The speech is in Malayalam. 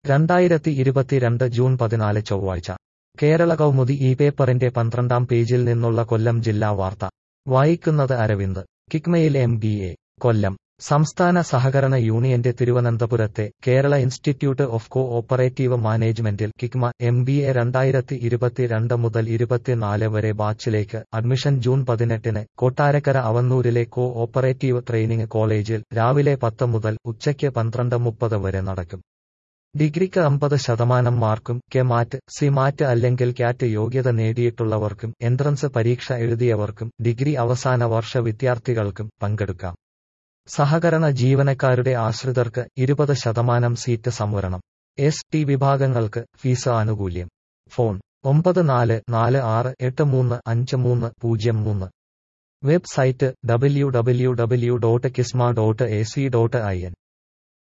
രണ്ടായിരത്തി ഇരുപത്തിരണ്ട് ജൂൺ പതിനാല് ചൊവ്വാഴ്ച കേരള കൗമുദി ഈ പേപ്പറിന്റെ പന്ത്രണ്ടാം പേജിൽ നിന്നുള്ള കൊല്ലം ജില്ലാ വാർത്ത വായിക്കുന്നത് അരവിന്ദ് കിക്മയിൽ എം ബി എ കൊല്ലം സംസ്ഥാന സഹകരണ യൂണിയന്റെ തിരുവനന്തപുരത്തെ Kerala institute of cooperative മാനേജ്മെന്റിൽ കിക്മ എം ബി എ രണ്ടായിരത്തി ഇരുപത്തിരണ്ട് മുതൽ ഇരുപത്തിനാല് വരെ ബാച്ചിലേക്ക് അഡ്മിഷൻ ജൂൺ പതിനെട്ടിന് കൊട്ടാരക്കര അവന്നൂരിലെ കോ ഓപ്പറേറ്റീവ് ട്രെയിനിംഗ് കോളേജിൽ രാവിലെ പത്ത് മുതൽ ഉച്ചയ്ക്ക് പന്ത്രണ്ട് മുപ്പത് വരെ നടക്കും ഡിഗ്രിക്ക് അമ്പത് ശതമാനം മാർക്കും കെ മാറ്റ് സി മാറ്റ് അല്ലെങ്കിൽ കാറ്റ് യോഗ്യത നേടിയിട്ടുള്ളവർക്കും എൻട്രൻസ് പരീക്ഷ എഴുതിയവർക്കും ഡിഗ്രി അവസാന വർഷ വിദ്യാർത്ഥികൾക്കും പങ്കെടുക്കാം സഹകരണ ജീവനക്കാരുടെ ആശ്രിതർക്ക് ഇരുപത് ശതമാനം സീറ്റ് സംവരണം എസ് ടി വിഭാഗങ്ങൾക്ക് ഫീസ് ആനുകൂല്യം ഫോൺ ഒമ്പത് നാല് നാല് ആറ് എട്ട് മൂന്ന് അഞ്ച് മൂന്ന് പൂജ്യം മൂന്ന് website W W W dot KICMA dot A C dot I N